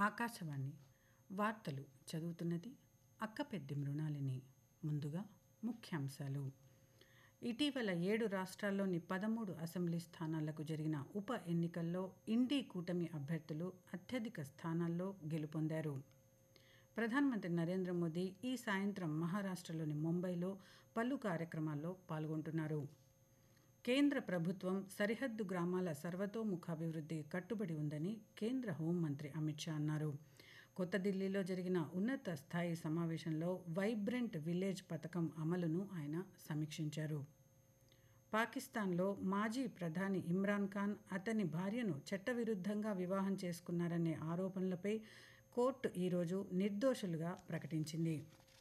ఆకాశవాణి వార్తలు చదువుతున్నది అక్కపెద్ది మృణాలిని ముందుగా ముఖ్యాంశాలు ఇటీవల ఏడు రాష్ట్రాల్లోని పదమూడు అసెంబ్లీ స్థానాలకు జరిగిన ఉప ఎన్నికల్లో ఇండీ కూటమి అభ్యర్థులు అత్యధిక స్థానాల్లో గెలుపొందారు ప్రధానమంత్రి నరేంద్ర మోదీ ఈ సాయంత్రం మహారాష్ట్రలోని ముంబైలో పలు కార్యక్రమాల్లో పాల్గొంటున్నారు కేంద్ర ప్రభుత్వం సరిహద్దు గ్రామాల సర్వతోముఖాభివృద్ధికి కట్టుబడి ఉందని కేంద్ర హోంమంత్రి అమిత్ షా అన్నారు కొత్త ఢిల్లీలో జరిగిన ఉన్నత స్థాయి సమావేశంలో వైబ్రెంట్ విలేజ్ పథకం అమలును ఆయన సమీక్షించారు పాకిస్తాన్లో మాజీ ప్రధాని ఇమ్రాన్ ఖాన్ అతని భార్యను చట్టవిరుద్ధంగా వివాహం చేసుకున్నారనే ఆరోపణలపై కోర్టు ఈరోజు నిర్దోషులుగా ప్రకటించింది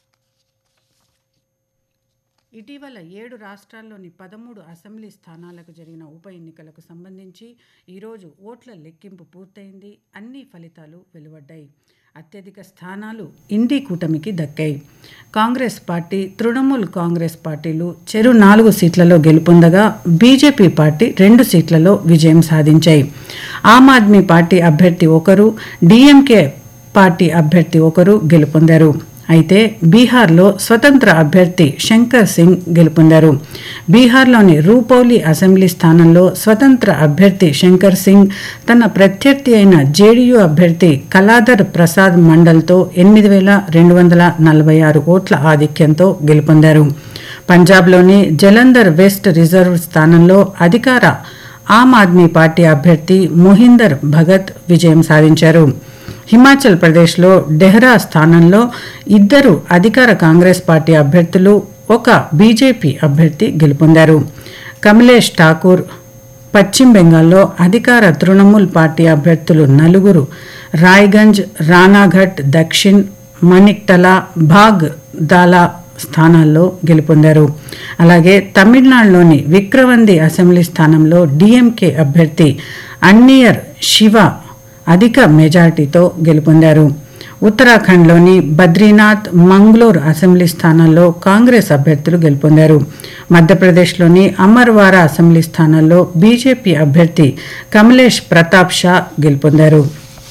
ఇటీవల ఏడు రాష్ట్రాల్లోని పదమూడు అసెంబ్లీ స్థానాలకు జరిగిన ఉప ఎన్నికలకు సంబంధించి ఈరోజు ఓట్ల లెక్కింపు పూర్తయింది అన్ని ఫలితాలు వెలువడ్డాయి అత్యధిక స్థానాలు ఇండీ కూటమికి దక్కాయి కాంగ్రెస్ పార్టీ తృణమూల్ కాంగ్రెస్ పార్టీలు చెరు నాలుగు సీట్లలో గెలుపొందగా బీజేపీ పార్టీ రెండు సీట్లలో విజయం సాధించాయి ఆమ్ ఆద్మీ పార్టీ అభ్యర్థి ఒకరు డిఎంకే పార్టీ అభ్యర్థి ఒకరు గెలుపొందారు అయితే బీహార్లో స్వతంత్ర అభ్యర్థి శంకర్ సింగ్ గెలుపొందారు బీహార్లోని రూపౌలి అసెంబ్లీ స్థానంలో స్వతంత్ర అభ్యర్థి శంకర్ సింగ్ తన ప్రత్యర్థి అయిన జేడీయూ అభ్యర్థి కలాదర్ ప్రసాద్ మండల్తో ఎనిమిది వేల రెండు వందల నలభై ఆరు ఓట్ల ఆధిక్యంతో గెలుపొందారు పంజాబ్లోని జలంధర్ వెస్ట్ రిజర్వ్ స్థానంలో అధికార ఆమ్ ఆద్మీ పార్టీ అభ్యర్థి మొహిందర్ భగత్ విజయం సాధించారు హిమాచల్ ప్రదేశ్లో డెహ్రా స్థానంలో ఇద్దరు అధికార కాంగ్రెస్ పార్టీ అభ్యర్థులు ఒక బీజేపీ అభ్యర్థి గెలుపొందారు కమలేష్ ఠాకూర్ పశ్చిమ బెంగాల్లో అధికార తృణమూల్ పార్టీ అభ్యర్థులు నలుగురు రాయ్గంజ్ రానాఘట్ దక్షిణ్ మణిక్టలా బాగ్ దాలా స్థానాల్లో గెలుపొందారు అలాగే తమిళనాడులోని విక్రవంది అసెంబ్లీ స్థానంలో డిఎంకే అభ్యర్థి అన్నియర్ శివ అధిక మెజార్టీతో గెలుపొందారు ఉత్తరాఖండ్లోని బద్రీనాథ్ మంగ్లూర్ అసెంబ్లీ స్థానాల్లో కాంగ్రెస్ అభ్యర్థులు గెలుపొందారు మధ్యప్రదేశ్లోని అమర్వారా అసెంబ్లీ స్థానాల్లో బీజేపీ అభ్యర్థి కమలేష్ ప్రతాప్ షా గెలుపొందారు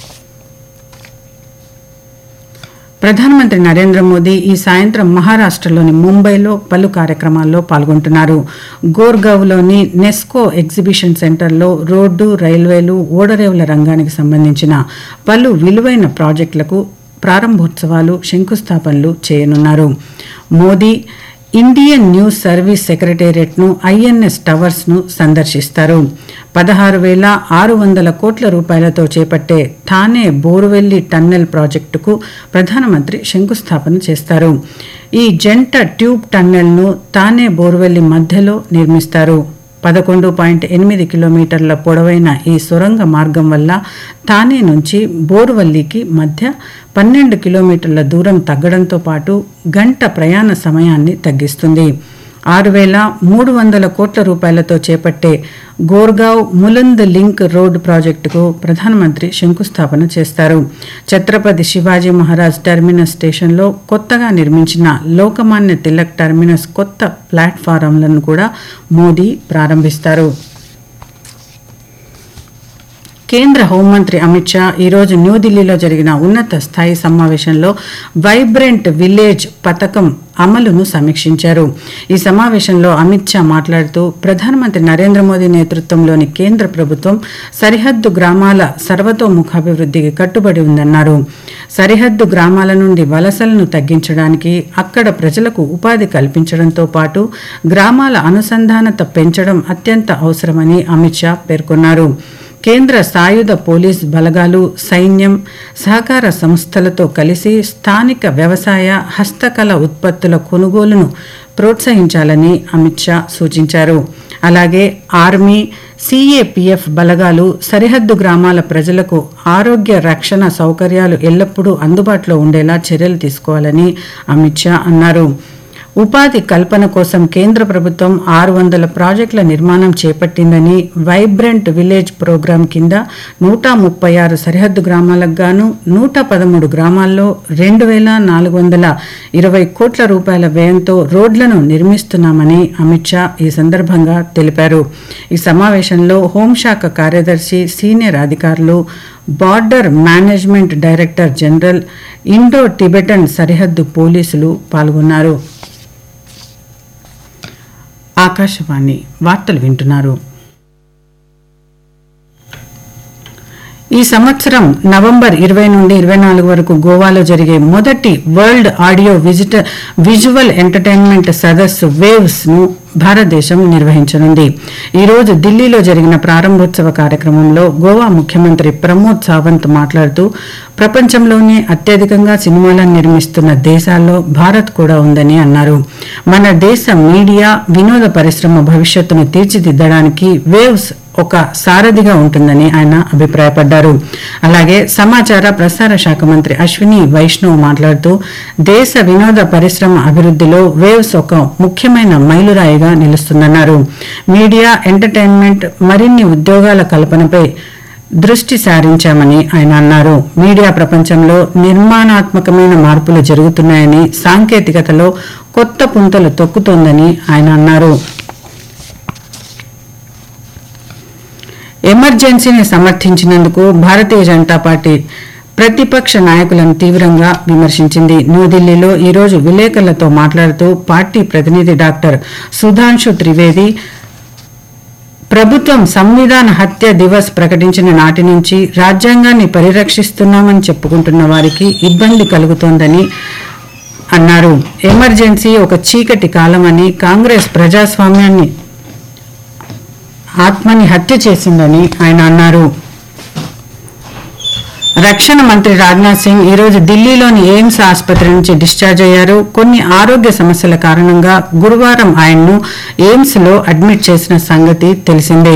ప్రధానమంత్రి నరేంద్ర మోదీ ఈ సాయంత్రం మహారాష్ట్రలోని ముంబైలో పలు కార్యక్రమాల్లో పాల్గొంటున్నారు గోర్గావ్లోని నెస్కో ఎగ్జిబిషన్ సెంటర్లో రోడ్డు రైల్వేలు ఓడరేవుల రంగానికి సంబంధించిన పలు విలువైన ప్రాజెక్టులకు ప్రారంభోత్సవాలు శంకుస్థాపనలు చేయనున్నారు మోదీ ఇండియన్ న్యూస్ సర్వీస్ సెక్రటేరియట్ను ఐఎన్ఎస్ టవర్స్ను సందర్శిస్తారు పదహారు వేల ఆరు వందల కోట్ల రూపాయలతో చేపట్టే థానే బోరువెల్లి టన్నెల్ ప్రాజెక్టుకు ప్రధానమంత్రి శంకుస్థాపన చేస్తారు ఈ జంట ట్యూబ్ టన్నెల్ను తానే బోరువెల్లి మధ్యలో నిర్మిస్తారు పదకొండు పాయింట్ ఎనిమిది కిలోమీటర్ల పొడవైన ఈ సొరంగ మార్గం వల్ల తానే నుంచి బోరువల్లికి మధ్య పన్నెండు కిలోమీటర్ల దూరం తగ్గడంతో పాటు గంట ప్రయాణ సమయాన్ని తగ్గిస్తుంది ఆరు వేల మూడు వందల కోట్ల రూపాయలతో చేపట్టే గోర్గావ్ ములంద్ లింక్ రోడ్ ప్రాజెక్టుకు ప్రధానమంత్రి శంకుస్థాపన చేస్తారు ఛత్రపతి శివాజీ మహారాజ్ టెర్మినస్ స్టేషన్లో కొత్తగా నిర్మించిన లోకమాన్య తిలక్ టెర్మినస్ కొత్త ప్లాట్ఫారంలను కూడా మోదీ ప్రారంభిస్తారు కేంద్ర హోంమంత్రి అమిత్ షా ఈరోజు న్యూఢిల్లీలో జరిగిన ఉన్నత స్థాయి సమావేశంలో వైబ్రెంట్ విలేజ్ పథకం అమలును సమీక్షించారు ఈ సమావేశంలో అమిత్ షా మాట్లాడుతూ ప్రధానమంత్రి నరేంద్ర మోదీ నేతృత్వంలోని కేంద్ర ప్రభుత్వం సరిహద్దు గ్రామాల సర్వతోముఖాభివృద్ధికి కట్టుబడి ఉందన్నారు సరిహద్దు గ్రామాల నుండి వలసలను తగ్గించడానికి అక్కడ ప్రజలకు ఉపాధి కల్పించడంతో పాటు గ్రామాల అనుసంధానత పెంచడం అత్యంత అవసరమని అమిత్ షా పేర్కొన్నారు కేంద్ర సాయుధ పోలీస్ బలగాలు సైన్యం సహకార సంస్థలతో కలిసి స్థానిక వ్యవసాయ హస్తకళ ఉత్పత్తుల కొనుగోలును ప్రోత్సహించాలని అమిత్ షా సూచించారు అలాగే ఆర్మీ సిఏపిఎఫ్ బలగాలు సరిహద్దు గ్రామాల ప్రజలకు ఆరోగ్య రక్షణ సౌకర్యాలు ఎల్లప్పుడూ అందుబాటులో ఉండేలా చర్యలు తీసుకోవాలని అమిత్ షా అన్నారు ఉపాధి కల్పన కోసం కేంద్ర ప్రభుత్వం ఆరు వందల ప్రాజెక్టుల నిర్మాణం చేపట్టిందని వైబ్రెంట్ విలేజ్ ప్రోగ్రాం కింద నూట ముప్పై ఆరు సరిహద్దు గ్రామాలకు గాను నూట పదమూడు గ్రామాల్లో రెండు వేల నాలుగు వందల ఇరవై కోట్ల రూపాయల వ్యయంతో రోడ్లను నిర్మిస్తున్నామని అమిత్ షా ఈ సందర్భంగా తెలిపారు ఈ సమావేశంలో హోంశాఖ కార్యదర్శి సీనియర్ అధికారులు border management director general Indo Tibetan సరిహద్దు పోలీసులు పాల్గొన్నారు ఆకాశవాణి వార్తలు వింటున్నారు ఈ సంవత్సరం నవంబర్ ఇరవై నుండి ఇరవై నాలుగు వరకు గోవాలో జరిగే మొదటి వరల్డ్ ఆడియో విజిట విజువల్ ఎంటర్టైన్మెంట్ సదస్సు వేవ్స్ ను భారతదేశం నిర్వహించనుంది ఈ రోజు ఢిల్లీలో జరిగిన ప్రారంభోత్సవ కార్యక్రమంలో గోవా ముఖ్యమంత్రి ప్రమోద్ సావంత్ మాట్లాడుతూ ప్రపంచంలోనే అత్యధికంగా సినిమాలను నిర్మిస్తున్న దేశాల్లో భారత్ కూడా ఉందని అన్నారు మన దేశ మీడియా వినోద పరిశ్రమ భవిష్యత్తును తీర్చిదిద్దడానికి వేవ్స్ ఒక సారథిగా ఉంటుందని ఆయన అభిప్రాయపడ్డారు అలాగే సమాచార ప్రసార శాఖ మంత్రి అశ్విని వైష్ణవ్ మాట్లాడుతూ దేశ వినోద పరిశ్రమ అభివృద్ధిలో వేవ్స్ ఒక ముఖ్యమైన మైలురాయిగా నిలుస్తుందన్నారు మీడియా ఎంటర్టైన్మెంట్ మరిన్ని ఉద్యోగాల కల్పనపై దృష్టి సారించామని ఆయన అన్నారు మీడియా ప్రపంచంలో నిర్మాణాత్మకమైన మార్పులు జరుగుతున్నాయని సాంకేతికతలో కొత్త పుంతలు తొక్కుతోందని ఆయన అన్నారు ఎమర్జెన్సీని సమర్థించినందుకు భారతీయ జనతా పార్టీ ప్రతిపక్ష నాయకులను తీవ్రంగా విమర్శించింది న్యూఢిల్లీలో ఈరోజు విలేకరులతో మాట్లాడుతూ పార్టీ ప్రతినిధి డాక్టర్ సుధాంశు త్రివేది ప్రభుత్వం సంవిధాన హత్య దివస్ ప్రకటించిన నాటి నుంచి రాజ్యాంగాన్ని పరిరక్షిస్తున్నామని చెప్పుకుంటున్న వారికి ఇబ్బంది కలుగుతోందని అన్నారు ఎమర్జెన్సీ ఒక చీకటి కాలమని కాంగ్రెస్ ప్రజాస్వామ్యాన్ని ఆత్మని హత్య చేసిందని ఆయన అన్నారు రక్షణ మంత్రి రాజ్నాథ్ సింగ్ ఈరోజు ఢిల్లీలోని ఎయిమ్స్ ఆసుపత్రి నుంచి డిశ్చార్జ్ అయ్యారు కొన్ని ఆరోగ్య సమస్యల కారణంగా గురువారం ఆయన్ను ఎయిమ్స్ లో అడ్మిట్ చేసిన సంగతి తెలిసిందే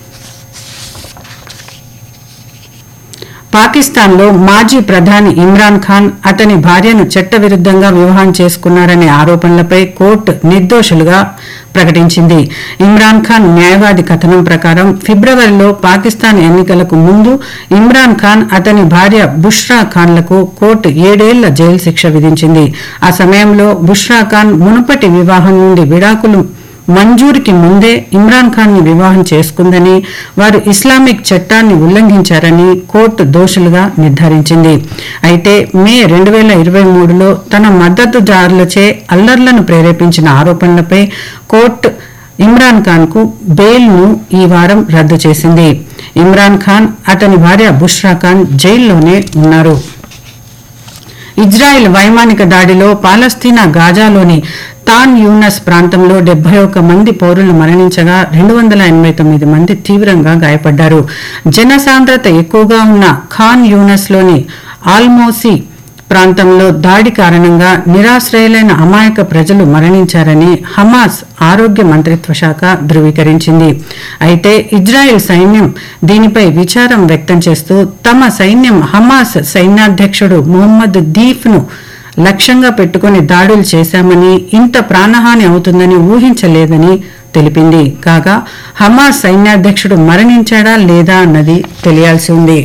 పాకిస్తాన్లో మాజీ ప్రధాని ఇమ్రాన్ ఖాన్ అతని భార్యను చట్టవిరుద్ధంగా వివాహం చేసుకున్నారనే ఆరోపణలపై కోర్టు నిర్దోషులుగా ప్రకటించింది ఇమ్రాన్ ఖాన్ న్యాయవాది కథనం ప్రకారం ఫిబ్రవరిలో పాకిస్తాన్ ఎన్నికలకు ముందు ఇమ్రాన్ ఖాన్ అతని భార్య బుష్రా ఖాన్లకు కోర్టు ఏడేళ్ల జైలు శిక్ష విధించింది ఆ సమయంలో బుష్రా ఖాన్ మునుపటి వివాహం నుండి విడాకులు మంజూరికి ముందే ఇమ్రాన్ ఖాన్ ని వివాహం చేసుకుందని వారు ఇస్లామిక్ చట్టాన్ని ఉల్లంఘించారని కోర్టు దోషులుగా నిర్ధారించింది అయితే మే రెండు వేల ఇరవై మూడులో తన మద్దతుదారులచే అల్లర్లను ప్రేరేపించిన ఆరోపణలపై కోర్టు ఇమ్రాన్ ఖాన్ కు బెయిల్ ను ఈ వారం రద్దు చేసింది ఇమ్రాన్ ఖాన్ అతని భార్య బుష్రా ఖాన్ జైల్లోనే ఉన్నారు ఇజ్రాయెల్ వైమానిక దాడిలో పాలస్తీనా గాజాలోని తాన్ యూనస్ ప్రాంతంలో డెబ్బై ఒక్క మంది పౌరులు మరణించగా రెండు వందల ఎనభై తొమ్మిది మంది తీవ్రంగా గాయపడ్డారు జనసాంద్రత ఎక్కువగా ఉన్న ఖాన్ యూనస్లోని ఆల్మోసి ప్రాంతంలో దాడి కారణంగా నిరాశ్రయులైన అమాయక ప్రజలు మరణించారని హమాస్ ఆరోగ్య మంత్రిత్వ శాఖ ధృవీకరించింది అయితే ఇజ్రాయెల్ సైన్యం దీనిపై విచారం వ్యక్తం చేస్తూ తమ సైన్యం హమాస్ సైన్యాధ్యక్షుడు మొహమ్మద్ దీఫ్ను లక్ష్యంగా పెట్టుకుని దాడులు చేశామని ఇంత ప్రాణహాని అవుతుందని ఊహించలేదని తెలిపింది కాగా హమాస్ సైన్యాధ్యక్షుడు మరణించాడా లేదా అన్నది తెలియాల్సి ఉంది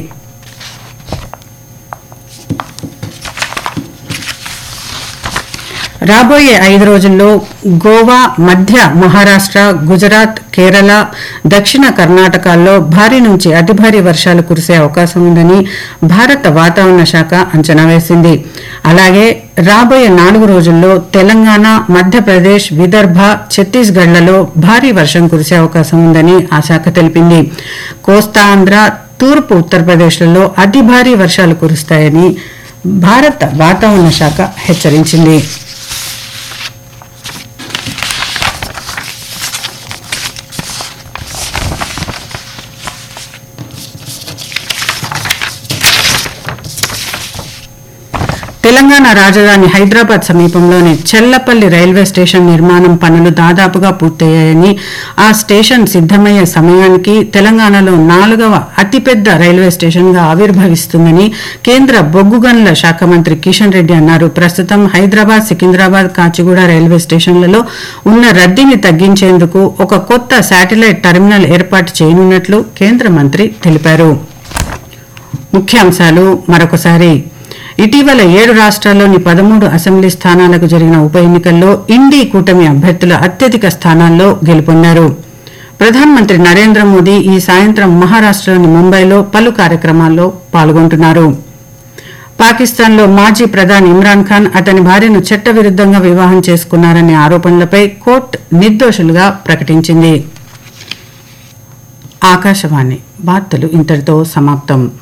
రాబోయే ఐదు రోజుల్లో గోవా మధ్య మహారాష్ట్ర గుజరాత్ కేరళ దక్షిణ కర్ణాటకల్లో భారీ నుంచి అతి భారీ వర్షాలు కురిసే అవకాశం ఉందని భారత వాతావరణ శాఖ అంచనా వేసింది అలాగే రాబోయే నాలుగు రోజుల్లో తెలంగాణ మధ్యప్రదేశ్ విదర్భ ఛత్తీస్గఢ్లలో భారీ వర్షం కురిసే అవకాశం ఉందని ఆ శాఖ తెలిపింది కోస్తాంధ్ర తూర్పు ఉత్తరప్రదేశ్లలో అతి భారీ వర్షాలు కురుస్తాయని భారత వాతావరణ శాఖ హెచ్చరించింది తెలంగాణ రాజధాని హైదరాబాద్ సమీపంలోని చెల్లపల్లి రైల్వే స్టేషన్ నిర్మాణం పనులు దాదాపుగా పూర్తయ్యాయని ఆ స్టేషన్ సిద్దమయ్యే సమయానికి తెలంగాణలో నాలుగవ అతిపెద్ద రైల్వే స్టేషన్గా ఆవిర్భవిస్తుందని కేంద్ర బొగ్గు గనుల శాఖ మంత్రి కిషన్ రెడ్డి అన్నారు ప్రస్తుతం హైదరాబాద్ సికింద్రాబాద్ కాచిగూడ రైల్వే స్టేషన్లలో ఉన్న రద్దీని తగ్గించేందుకు ఒక కొత్త శాటిలైట్ టెర్మినల్ ఏర్పాటు చేయనున్నట్లు కేంద్ర మంత్రి తెలిపారు ముఖ్యాంశాలు మరొకసారి ఇటీవల ఏడు రాష్ట్రాల్లోని పదమూడు అసెంబ్లీ స్థానాలకు జరిగిన ఉప ఎన్నికల్లో ఇండీ కూటమి అభ్యర్థుల అత్యధిక స్థానాల్లో గెలుపొందారు ప్రధానమంత్రి నరేంద్ర మోదీ ఈ సాయంత్రం మహారాష్ట్రలోని ముంబైలో పలు కార్యక్రమాల్లో పాల్గొంటున్నారు పాకిస్తాన్లో మాజీ ప్రధాని ఇమ్రాన్ ఖాన్ అతని భార్యను చట్టవిరుద్ధంగా వివాహం చేసుకున్నారనే ఆరోపణలపై కోర్టు నిర్దోషులుగా ప్రకటించింది ఆకాశవాణి వార్తలు ఇంతటితో సమాప్తం